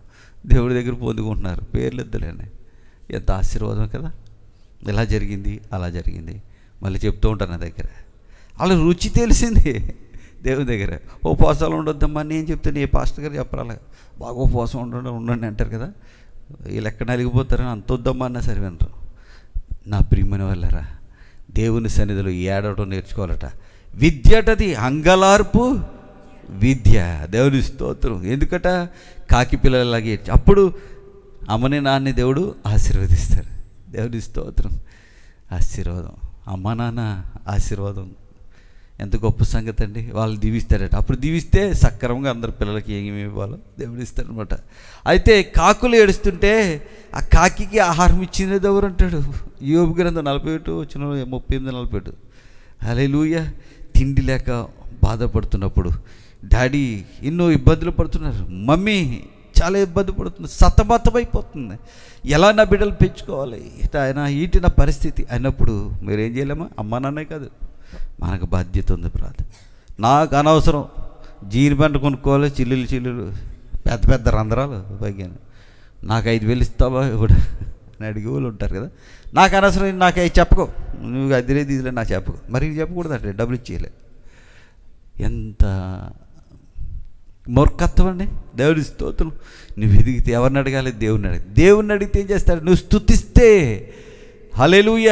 దేవుడి దగ్గర పొందుకుంటున్నారు పేర్లు ఎద్దులేండి ఎంత ఆశీర్వాదం కదా ఇలా జరిగింది అలా జరిగింది మళ్ళీ చెప్తూ ఉంటాను నా దగ్గర వాళ్ళ రుచి తెలిసింది దేవుని దగ్గర ఉపవాసాలు ఉండొద్దమ్మా నేను చెప్తాను ఏ పాస్టర్ గారు చెప్పరాలి బాగా ఉపవాసం ఉండండి ఉండండి అంటారు కదా వీళ్ళు ఎక్కడ నలిగిపోతారని అంత వద్దమ్మా అన్నా సరే వినరు నా ప్రియమైన వాళ్ళరా దేవుని సన్నిధిలో ఏడవడం నేర్చుకోవాలట విద్యటది అంగలార్పు విద్య దేవుని స్తోత్రం ఎందుకట కాకి పిల్లలలాగే ఏడ్చి అప్పుడు అమ్మని నాన్ని దేవుడు ఆశీర్వదిస్తాడు దేవుని స్తోత్రం ఆశీర్వాదం అమ్మ నాన్న ఆశీర్వాదం ఎంత గొప్ప సంగతి అండి వాళ్ళు దీవిస్తారట అప్పుడు దీవిస్తే సక్రమంగా అందరు పిల్లలకి ఏమి ఇవ్వాలో దేవుడు ఇస్తాడనమాట అయితే కాకులు ఏడుస్తుంటే ఆ కాకికి ఆహారం ఇచ్చినది ఎవరు అంటాడు యోగు గ్రంథం నలభై ఒకటి వచ్చిన ముప్పై ఎనిమిది నలభై ఒకటి అలే లూయ తిండి లేక బాధపడుతున్నప్పుడు డాడీ ఎన్నో ఇబ్బందులు పడుతున్నారు మమ్మీ చాలా ఇబ్బంది పడుతుంది సతమతమైపోతుంది ఎలా నా బిడ్డలు పెంచుకోవాలి ఇట ఆయన ఈటి నా పరిస్థితి అయినప్పుడు మీరు ఏం చేయలేమా అమ్మా నాన్నే కాదు మనకు బాధ్యత ఉంది ప్రార్థ నాకు అనవసరం జీని పంట కొనుక్కోవాలి చిల్లులు చిల్లులు పెద్ద పెద్ద రంధ్రాలు పైగాను నాకు ఐదు వేలు ఇస్తావా ఇప్పుడు అని అడిగే వాళ్ళు ఉంటారు కదా నాకు అనవసరం నాకు అవి చెప్పకు నువ్వు అదిలే దీదిలే నాకు చెప్పకు మరి ఇది చెప్పకూడదు అంటే డబ్బులు ఇచ్చేయలే ఎంత మూర్ఖత్వం అండి దేవుడి స్తోత్రం నువ్వు ఎదిగితే ఎవరిని అడగాలి దేవుని అడిగి దేవుని అడిగితే ఏం చేస్తాడు నువ్వు స్తుతిస్తే హలెలుయ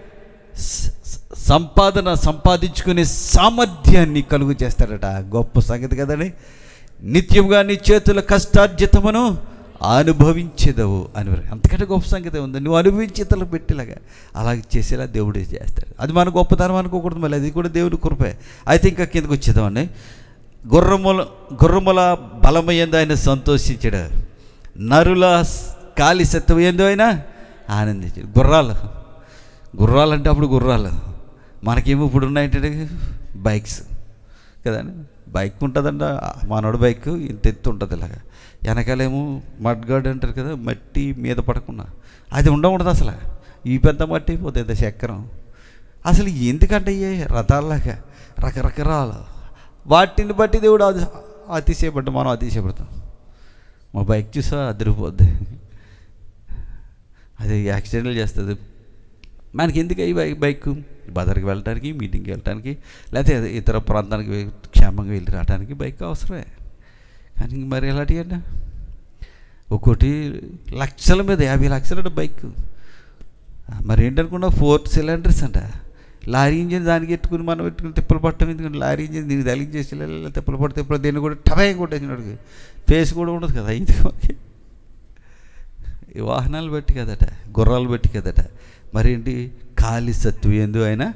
సంపాదన సంపాదించుకునే సామర్థ్యాన్ని కలుగు చేస్తాడట గొప్ప సంగతి కదండి నిత్యంగా నీ చేతుల కష్టార్జితమును అనుభవించేదవు అని అంతకంటే గొప్ప సంగతి ఉంది నువ్వు అనుభవించి ఇతరులకు పెట్టేలాగా అలాగే చేసేలా దేవుడే చేస్తాడు అది మన గొప్పతనం అనుకోకూడదు మళ్ళీ అది కూడా దేవుడి కృపే అయితే ఇంకా కిందకు వచ్చేదామండి గుర్రముల గుర్రముల బలమయ్యందు ఆయన సంతోషించాడు నరుల కాలి సత్వం ఏందో ఆయన ఆనందించాడు గుర్రాలు గుర్రాలు అంటే అప్పుడు గుర్రాలు మనకేమో ఇప్పుడు ఉన్నాయంటే బైక్స్ కదండి బైక్ ఉంటుందంట మనోడు బైక్ ఇంత ఎత్తు ఉంటుంది ఇలాగా వెనకాలేమో మడ్ గార్డ్ అంటారు కదా మట్టి మీద పడకుండా అది ఉండకూడదు అసలు ఈ పెద్ద మట్టి పోతే ఇంత చక్రం అసలు ఎందుకంటే ఏ రథాల్లాగా రకరకరాలు వాటిని బట్టి దేవుడు అది అతిశయపడ్డా మనం అతిశయపడతాం మా బైక్ చూసా అదిరిపోద్ది అది యాక్సిడెంట్లు చేస్తుంది మనకి ఎందుకు ఈ బైక్ బైక్ బజార్కి వెళ్ళడానికి మీటింగ్కి వెళ్ళడానికి లేకపోతే ఇతర ప్రాంతానికి వె- క్షేమంగా వెళ్ళి రావడానికి బైక్ అవసరమే కానీ మరి ఎలాంటి అండి ఒక్కోటి లక్షల మీద యాభై లక్షల బైక్ మరి ఏంటనుకున్నా ఫోర్ సిలిండర్స్ అంట లారీ ఇంజిన్ దానికి ఎట్టుకుని మనం పెట్టుకుని తిప్పలు పట్టడం ఎందుకంటే లారీ ఇంజిన్ దీనికి తగిలించేసి ఇలా ఇలా తిప్పలు పడితే ఇప్పుడు దీన్ని కూడా టబాయ్ కొట్టేసినాడు ఫేస్ కూడా ఉండదు కదా ఇది ఈ వాహనాలు బట్టి కదట గుర్రాలు బట్టి కదట మరేంటి ఖాళీ సత్తు ఎందు అయినా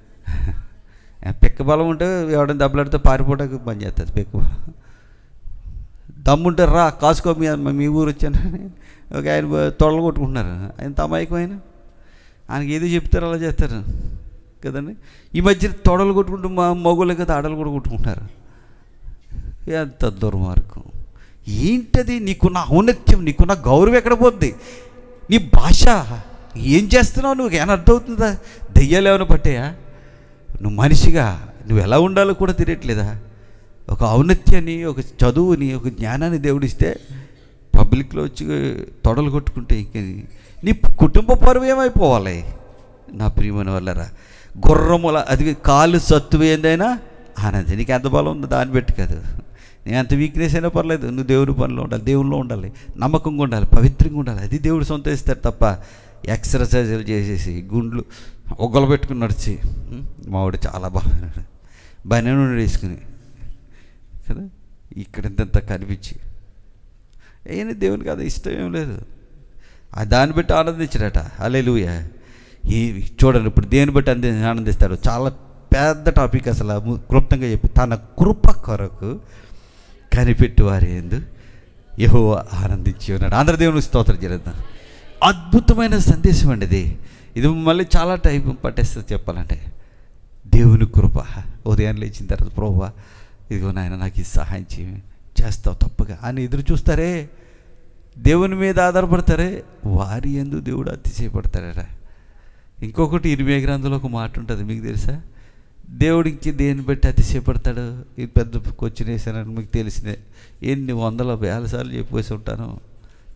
పిక్క బలం ఉంటే ఎవడైనా దెబ్బలాడితే పారిపోవడానికి పని చేస్తుంది పిక్క బలం దమ్ముంటే రా కాసుకో మీ మీ ఊరు వచ్చానని ఒక ఆయన తొడలు కొట్టుకుంటున్నారు ఆయన తమాయకం ఆయన ఆయనకి ఏదో చెప్తారు అలా చేస్తారు కదండి ఈ మధ్య తొడలు కొట్టుకుంటూ మా మగోళ్ళే కదా ఆడలు కూడా కొట్టుకుంటున్నారు ఎంత దుర్మార్గం ఏంటది నీకున్న ఔన్నత్యం నీకున్న గౌరవం ఎక్కడ పోద్ది నీ భాష ఏం చేస్తున్నావు నువ్వు ఏమైనా అర్థమవుతుందా దెయ్యాలు ఏమైనా పట్టాయా నువ్వు మనిషిగా నువ్వు ఎలా ఉండాలో కూడా తెలియట్లేదా ఒక ఔన్నత్యాన్ని ఒక చదువుని ఒక జ్ఞానాన్ని దేవుడిస్తే పబ్లిక్లో వచ్చి తొడలు కొట్టుకుంటే ఇంక నీ కుటుంబ పరువు ఏమైపోవాలి నా ప్రియమైన వాళ్ళరా గుర్రముల అది కాలు సత్తువ ఏందైనా ఆనంది నీకు ఎంత బలం ఉందో దాన్ని పెట్టి కాదు నేను ఎంత వీక్నెస్ అయినా పర్లేదు నువ్వు దేవుడి పనిలో ఉండాలి దేవుల్లో ఉండాలి నమ్మకంగా ఉండాలి పవిత్రంగా ఉండాలి అది దేవుడు సొంత ఇస్తాడు తప్ప ఎక్సర్సైజులు చేసేసి గుండ్లు ఒగ్గలు పెట్టుకుని నడిచి ఉం, మావాడు చాలా బాగున్నాడు బనీను వేసుకుని కదా ఇక్కడ ఇంత కనిపించి అయినా దేవునికి అది ఇష్టం ఏం లేదు ఆ దాన్ని బట్టి ఆనందించాడట అలెలుయ ఈ చూడండి ఇప్పుడు దేని బట్టి అంది ఆనందిస్తాడు చాలా పెద్ద టాపిక్ అసలు ము- క్లుప్తంగా చెప్పి తన కృప కొరకు కనిపెట్టి వారి ఎందు యహో ఆనందించి ఉన్నాడు ఆంధ్ర దేవునికి స్తోత్రం చేద్దాం అద్భుతమైన సందేశం అండి ఇది ఇది మళ్ళీ చాలా టైం పట్టేస్తుంది చెప్పాలంటే దేవుని కృప ఉదయం లేచిన తర్వాత ప్రోభా ఇదిగో నాయన నాకు ఈ సహాయం చేయ చేస్తావు తప్పగా అని ఎదురు చూస్తారే దేవుని మీద ఆధారపడతారే వారి ఎందు దేవుడు అతిశయపడతాడట ఇంకొకటి ఇరిమే గ్రంథంలో ఒక మాట ఉంటుంది మీకు తెలుసా దేవుడికి దేన్ని బట్టి అతిశయపడతాడు ఇది పెద్ద క్వశ్చన్ వేసానని మీకు తెలిసిందే ఎన్ని వందల వేల సార్లు చెప్పేసి ఉంటాను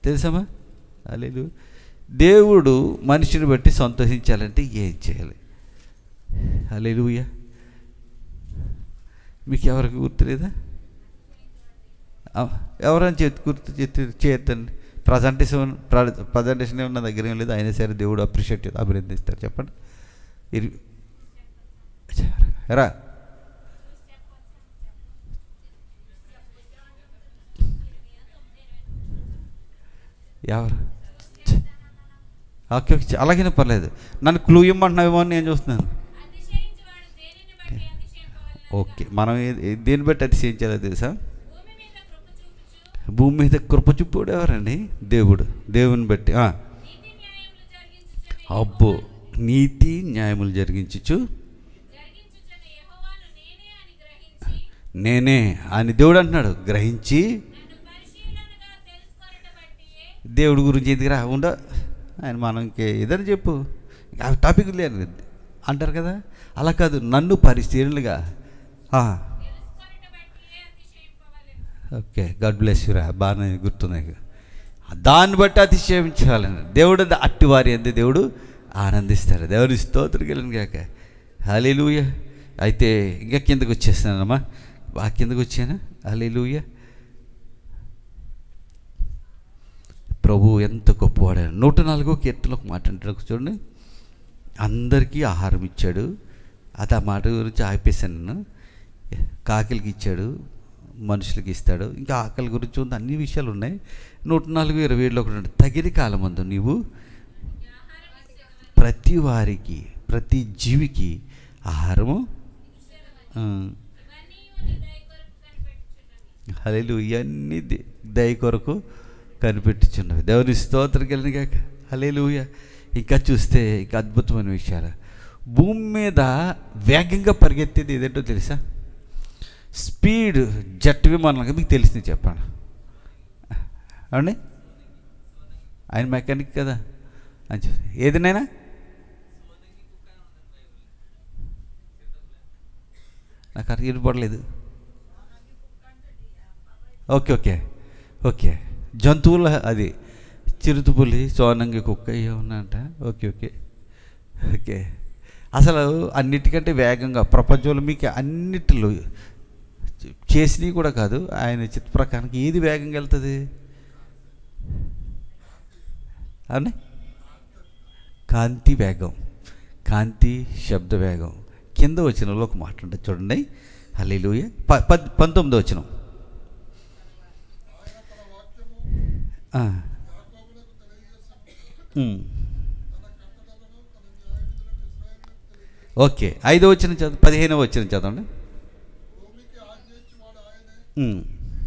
తెలుసామా అలేదు దేవుడు మనిషిని బట్టి సంతోషించాలంటే ఏం చేయాలి అలేలుయ్య మీకు ఎవరికి గుర్తులేదా ఆ, ఎవరైనా చేతి గుర్తు చేతి చేయొద్దండి ప్రజెంటేషన్ ప్రజెంటేషన్ ఏమన్నా దగ్గర ఏం లేదు అయినా సరే దేవుడు అప్రిషియేట్ అభినందిస్తారు చెప్పండి ఇరు రా ఎవరు ఛ. ఓకే ఓకే అలాగనే పర్లేదు నన్ను క్లూ ఇమ్మంటున్నావేమో అని నేను చూస్తున్నాను అతిశయించువాడు దేనిని బట్టి అతిశయింపవలెను? ఓకే మనం ఏ- ఏ- దేన్ని బట్టి అతిశయించాలో తెలుసా భూమి మీద కృప చూపుచు భూమి మీద కృప చూపుడు ఎవరండి దేవుడు దేవుని బట్టి ఆ. నీతి న్యాయములు జరిగించుచున్న అబ్బో నీతి న్యాయములు జరిగించుచు జరిగించుచున్న యెహోవాను నేనే అని గ్రహించి నేనే అని దేవుడు అంటున్నాడు గ్రహించి నన్ను పరిశీలనగా తెలుసుకొనుట బట్టియే దేవుడి గురించి ఎందుకురా ఉండ ఆయన మనం ఇంకే ఏదైనా చెప్పు ఆ టాపిక్ లేదు అంటారు కదా అలా కాదు నన్ను పరిశీలనగా ఆ, తెలుసుకొనుట బట్టియే అతిశయింపవలెను ఓకే గాడ్ బ్లెస్ యూరా బాగానే గుర్తున్నాయి దాన్ని బట్టి అతిశయించాలని దేవుడు ద- అట్టివారి అంతే దేవుడు ఆనందిస్తాడు దేవుని స్తోత్రం కలిగిన కాక హలేలుయ అయితే ఇంకా కిందకు వచ్చేస్తానమ్మా ఆ కిందకు వచ్చానా హలేలుయ ప్రభు ఎంత గొప్పవాడాడు నూట నాలుగో కీర్తనలో ఒక మాట అంటాడు చూడండి అందరికీ ఆహారం ఇచ్చాడు అది ఆ మాట గురించి ఆపేశాను నేను కాకిలకి ఇచ్చాడు మనుషులకి ఇస్తాడు ఇంకా ఆకలి గురించి ఉంది అన్ని విషయాలు ఉన్నాయి నూట నాలుగు ఇరవై ఏడులో ఒకటి ఉంటుంది. తగిన కాలమందు నీవు ప్రతి వారికి ప్రతి జీవికి ఆహారము ఇవన్నీ నీ దయ కొరకు కనిపెట్టుచున్నవి హలేలు ఇవన్నీ దే- దయ కొరకు కనిపెట్టుచున్నవి దేవుని స్తోత్రం కలిగిన హలేలుయ ఇంకా చూస్తే ఇంకా అద్భుతమైన విషయాలు భూమి మీద వేగంగా పరిగెత్తేది ఏదేంటో తెలుసా స్పీడ్ జెట్ విమానాలు మీకు తెలిసింది చెప్పండి అవునండి ఆయన మెకానిక్ కదా అని చెప్పి ఏదినైనా నాకు అర్థం వినపడలేదు ఓకే ఓకే ఓకే జంతువుల అది చిరుతుపులి సోనంగి కుక్క ఏమన్నా అంట ఓకే ఓకే ఓకే అసలు అన్నిటికంటే వేగంగా ప్రపంచంలో మీకు అన్నిటిలో చేసినవి కూడా కాదు ఆయన చిత్త ప్రకారానికి ఏది వేగంగా వెళ్తుంది అవునా కాంతి వేగం కాంతి శబ్ద వేగం కింద వచ్చిన ఒక మాట ఉంటుంది చూడండి హల్లేలూయ ప పద్ పంతొమ్మిదో వచ్చిన ఓకే ఐదో వచ్చిన చదువు పదిహేనో వచ్చిన చదవండి ఉమ్.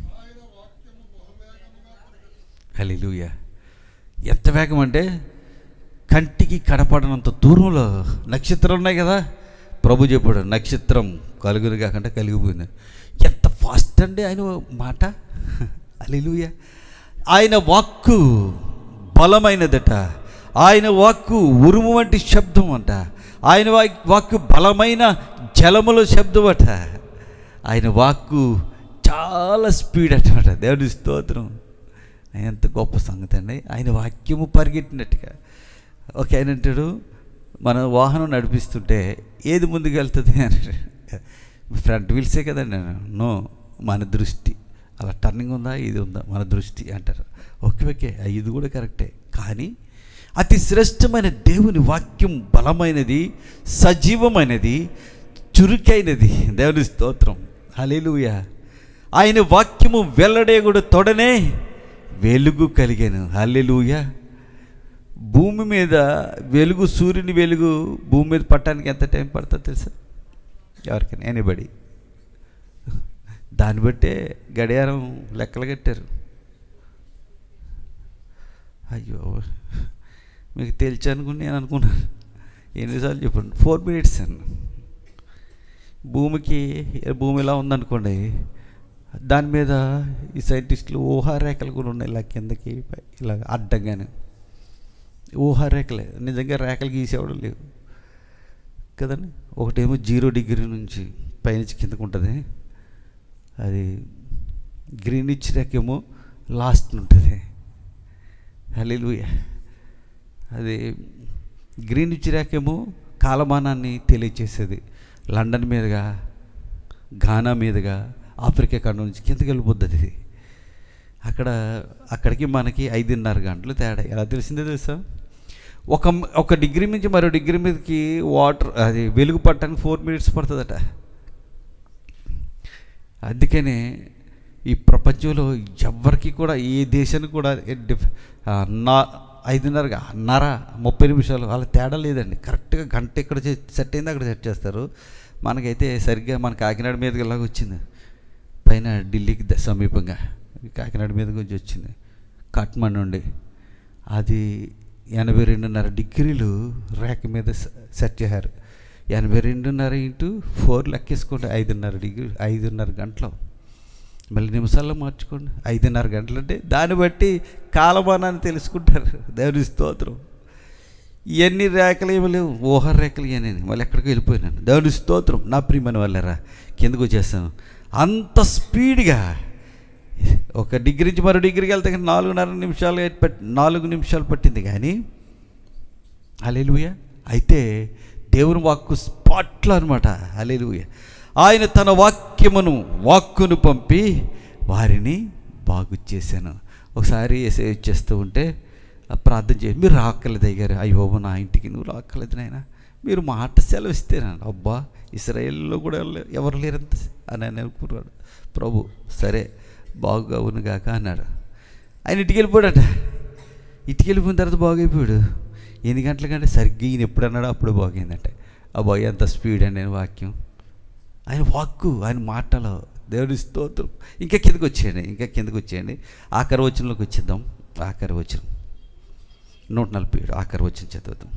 హల్లెలూయ ఎంత వేగం అంటే కంటికి కనపడనంత దూరంలో నక్షత్రాలు ఉన్నాయి కదా ప్రభు చెప్పాడు నక్షత్రం కలుగురు కాకుండా కలిగిపోయింది ఎంత ఫాస్ట్ అండి ఆయన మాట హల్లెలూయ ఆయన వాక్కు బలమైనదట ఆయన వాక్కు ఉరుము వంటి శబ్దం అంట ఆయన వాక్- వాక్కు బలమైన జలముల శబ్దం అట ఆయన వాక్కు చాలా స్పీడ్ అన్నమాట దేవుడి స్తోత్రం ఎంత గొప్ప సంగతి అండి ఆయన వాక్యము పరిగెట్టినట్టుగా ఓకే ఆయన అంటాడు మన వాహనం నడిపిస్తుంటే ఏది ముందుకు వెళ్తుంది అని ఫ్రంట్ వీల్సే కదండి నో మన దృష్టి అలా టర్నింగ్ ఉందా ఇది ఉందా మన దృష్టి అంటారు ఓకే ఓకే ఇది కూడా కరెక్టే కానీ అతి శ్రేష్టమైన దేవుని వాక్యం బలమైనది సజీవమైనది చురుకైనది దేవుని స్తోత్రం హలేలుయ ఆయన వాక్యము వెల్లడేగుడు తొడనే వెలుగు కలిగాను హల్లెలూయ భూమి మీద వెలుగు సూర్యుని వెలుగు భూమి మీద పట్టడానికి ఎంత టైం పడుతుందో తెలుసా ఎవరికైనా ఎనీబడి దాన్ని బట్టే గడియారం లెక్కలు కట్టారు అయ్యో మీకు తెలిసి అనుకుని నేను అనుకున్నాను ఎన్నిసార్లు చెప్పండి ఫోర్ మినిట్స్ అన్న భూమికి భూమి ఇలా ఉందనుకోండి దాని మీద ఈ సైంటిస్టులు ఊహారేఖలు కూడా ఉన్నాయి ఇలా కిందకి పై- ఇలా అడ్డంగానే ఊహారేఖలే నిజంగా రేఖలు గీసేవాడు లేవు కదండి ఒకటేమో జీరో డిగ్రీ నుంచి పైనుంచి కిందకు ఉంటుంది అది గ్రీనిచ్ రేఖ ఏమో లాస్ట్ ఉంటుంది హల్లెలూయా అది గ్రీన్విచ్ రేఖేమో కాలమానాన్ని తెలియచేసేది లండన్ మీదుగా ఘానా మీదుగా ఆఫ్రికా ఖండం నుంచి కిందకి వెళ్ళిపోద్ది అది అక్కడ అక్కడికి మనకి ఐదున్నర గంటలు తేడా ఎలా తెలిసిందో తెలుసా ఒక ఒక డిగ్రీ నుంచి మరో డిగ్రీ మీదకి వాటర్ అది వెలుగు పట్టడానికి ఫోర్ మినిట్స్ పడుతుందట అందుకనే ఈ ప్రపంచంలో ఎవరికి కూడా ఏ దేశానికి కూడా ఏ డిఫ్- ఆ, నా ఐదున్నర నర ముప్పై నిమిషాలు అలా తేడా లేదండి కరెక్ట్గా గంట ఇక్కడ చే- సెట్ అయింది అక్కడ సెట్ చేస్తారు మనకైతే సరిగ్గా మన కాకినాడ మీదకి ఇలాగ వచ్చింది పైన ఢిల్లీకి ద- సమీపంగా కాకినాడ మీద నుంచి వచ్చింది కాట్మండ్ నుండి అది ఎనభై రెండున్నర డిగ్రీలు రేఖ మీద స- సెట్ చేశారు ఎనభై రెండున్నర ఇంటూ ఫోర్ లెక్కేసుకోండి ఐదున్నర డిగ్రీ ఐదున్నర గంటలు మళ్ళీ నిమిషాల్లో మార్చుకోండి ఐదున్నర గంటలు అంటే దాన్ని బట్టి కాలమానాన్ని తెలుసుకుంటారు దేవుని స్తోత్రం ఇవన్నీ రేఖలు ఏమి లేవు ఊహ రేఖలు ఇవన్నీ మళ్ళీ ఎక్కడికి వెళ్ళిపోయినాను దేవుని స్తోత్రం నా ప్రియమైన వాళ్ళరా కిందకు వచ్చేస్తాను అంత స్పీడ్గా ఒక డిగ్రీ నుంచి మరో డిగ్రీకి వెళ్తే కానీ నాలుగున్నర నిమిషాలు పట్ నాలుగు నిమిషాలు పట్టింది కానీ అలెలుయ అయితే దేవుని వాక్కు స్పాట్లో అనమాట అలెలుయ ఆయన తన వాక్యమును వాక్కును పంపి వారిని బాగు చేశాను ఒకసారి ఎసే చేస్తూ ఉంటే ఆ ప్రార్థన చేయండి మీరు రాక్కర్లేదు అయ్యారు అయ్యో నా ఇంటికి నువ్వు రాక్కర్లేదు నాయన మీరు మాట సెలవు ఇస్తేనా అబ్బా ఇస్రాయేల్లో కూడా ఎవరు- ఎవరు లేరంత అని ఆయన అనుకున్నాడు ప్రభు సరే బాగుగా ఉన్నగాక అన్నాడు ఆయన ఇంటికి వెళ్ళిపోయాడట ఇంటికి వెళ్ళిపోయిన తర్వాత బాగైపోయాడు ఎన్ని గంటలకంటే సరిగ్గా ఈయన ఎప్పుడు అన్నాడో అప్పుడు బాగైందంటే అబ్బా ఎంత స్పీడ్ అండి ఆయన వాక్యం ఆయన వాక్కు ఆయన మాటలో దేవుడి స్తోత్రం ఇంకా కిందకి వచ్చేయండి ఇంకా కిందకి వచ్చేయండి ఆఖరి వచనంలోకి వచ్చేద్దాం ఆఖరి వచనం నూట నలభై ఏడు ఆఖరి వచ్చిన చదువుతాం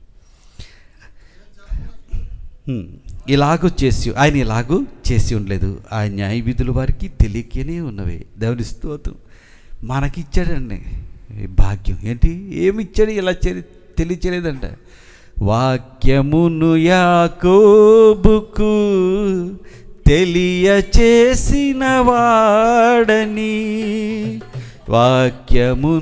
హ్మ్. ఇలాగూ చేసి ఆయన ఇలాగూ చేసి ఉండలేదు ఆయన న్యాయ విధులు వారికి తెలియకనే ఉన్నవి దేవుని స్తోత్రం మనకిచ్చాడండి ఈ భాగ్యం ఏంటి ఏమి ఇచ్చాడు ఇలా చే తెలియచేయలేదంట వాక్యమును యాకోబుకు తెలియచేసిన వాడని వాక్యము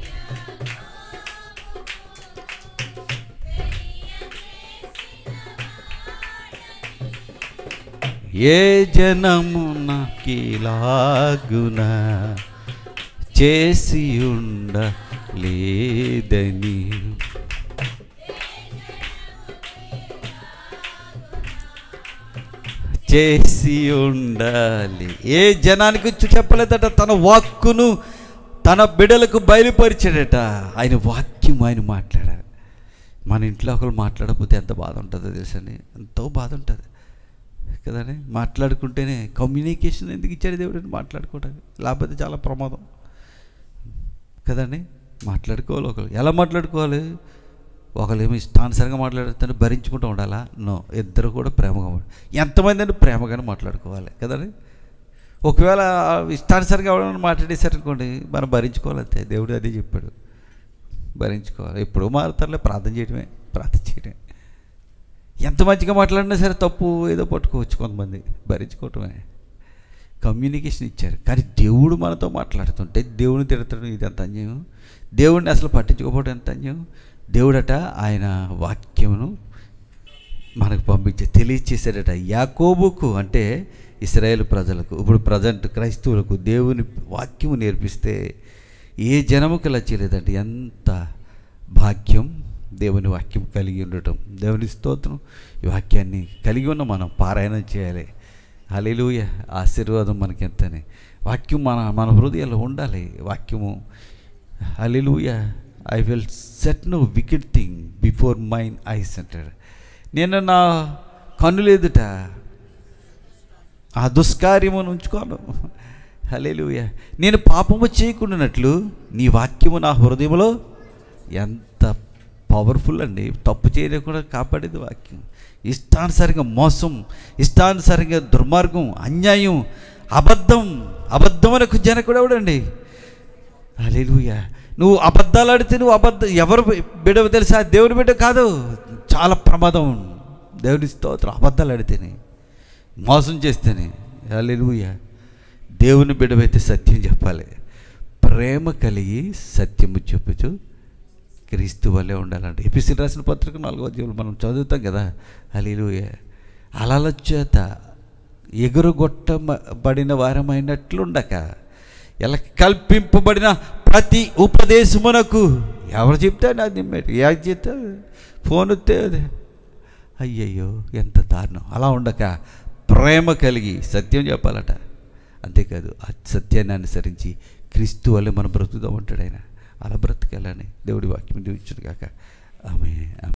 ఏ జనమున కీలాగున చేసి ఉండ లేదని చేసి ఉండాలి ఏ జనానికి వచ్చి చెప్పలేదట తన వాక్కును తన బిడలకు బయలుపరిచాడట ఆయన వాక్యం ఆయన మాట్లాడాడు మన ఇంట్లో ఒకరు మాట్లాడకపోతే ఎంత బాధ ఉంటుందో తెలుసండి ఎంతో బాధ ఉంటుంది కదండి మాట్లాడుకుంటేనే కమ్యూనికేషన్ ఎందుకు ఇచ్చాడు దేవుడు అని మాట్లాడుకోవడానికి లేకపోతే చాలా ప్రమాదం కదండి మాట్లాడుకోవాలి ఒకరు ఎలా మాట్లాడుకోవాలి ఒకళ్ళేమో ఇష్టానుసారంగా మాట్లాడుతుంటే భరించుకుంటూ ఉండాలా నో ఇద్దరు కూడా ప్రేమగా ఉండాలి ఎంతమంది అంటే ప్రేమగానే మాట్లాడుకోవాలి కదండి ఒకవేళ ఇష్టానుసారంగా ఎవరైనా మాట్లాడేశారనుకోండి మనం భరించుకోవాలి అంతే దేవుడు అదే చెప్పాడు భరించుకోవాలి ఎప్పుడూ మారుతారులే ప్రార్థన చేయడమే ప్రార్థన చేయడమే ఎంత మంచిగా మాట్లాడినా సరే తప్పు ఏదో పట్టుకోవచ్చు కొంతమంది భరించుకోవటమే కమ్యూనికేషన్ ఇచ్చారు కానీ దేవుడు మనతో మాట్లాడుతుంటే దేవుని తిడతాడు ఇది ఎంత అన్యాయం దేవుడిని అసలు పట్టించుకోకపోవడం ఎంత అన్యాయం దేవుడట ఆయన వాక్యమును మనకు పంపించే తెలియచేసాడట యాకోబుకు అంటే ఇస్రాయేల్ ప్రజలకు ఇప్పుడు ప్రజెంట్ క్రైస్తవులకు దేవుని వాక్యము నేర్పిస్తే ఏ జనముకి ఇలా చేయలేదండి ఎంత భాగ్యం దేవుని వాక్యం కలిగి ఉండటం దేవుని స్తోత్రం ఈ వాక్యాన్ని కలిగి ఉన్న మనం పారాయణం చేయాలి హల్లెలూయ ఆశీర్వాదం మనకి ఎంతని వాక్యం మన మన హృదయాల్లో ఉండాలి వాక్యము hallelujah I will set no wicked thing before mine eyes అంటాడు నేను నా కన్నులు ఎదుట ఆ దుష్కార్యమును ఉంచుకోను హలేలుయ నేను పాపము చేయకుండానట్లు నీ వాక్యము నా హృదయంలో ఎంత పవర్ఫుల్ అండి తప్పు చేయలేకుండా కాపాడేది వాక్యం ఇష్టానుసారంగా మోసం ఇష్టానుసారంగా దుర్మార్గం అన్యాయం అబద్ధం అబద్ధమునకు జనకుడు ఎవడండి హల్లెలూయా నువ్వు అబద్ధాలు ఆడితే నువ్వు అబద్ధం ఎవరు బిడవ తెలుసా దేవుని బిడ్డ కాదు చాలా ప్రమాదం దేవుని స్తోత్రం అబద్ధాలు ఆడితేనే మోసం చేస్తేనే హల్లెలూయా దేవుని బిడ్డవైతే సత్యం చెప్పాలి ప్రేమ కలిగి సత్యము చెప్పుచు క్రీస్తు వల్లే ఉండాలంటే ఎపిసి రాసిన పత్రిక నాలుగో అధ్యాయంలో మనం చదువుతాం కదా అలీలుయ అలల చేత ఎగురుగొట్టబడిన వారమైనట్లుండక ఎలా కల్పింపబడిన ప్రతి ఉపదేశమునకు ఎవరు చెప్తాడు అది మరి ఏం చెప్తా ఫోన్ వస్తే అదే అయ్యయ్యో ఎంత దారుణం అలా ఉండక ప్రేమ కలిగి సత్యం చెప్పాలట అంతేకాదు ఆ సత్యాన్ని అనుసరించి క్రీస్తు వల్లే మనం బ్రతుకుదాం అంటాడు ఆయన అలా బ్రతకాలని దేవుడి వాక్యం దీవించుడు కాక ఆమె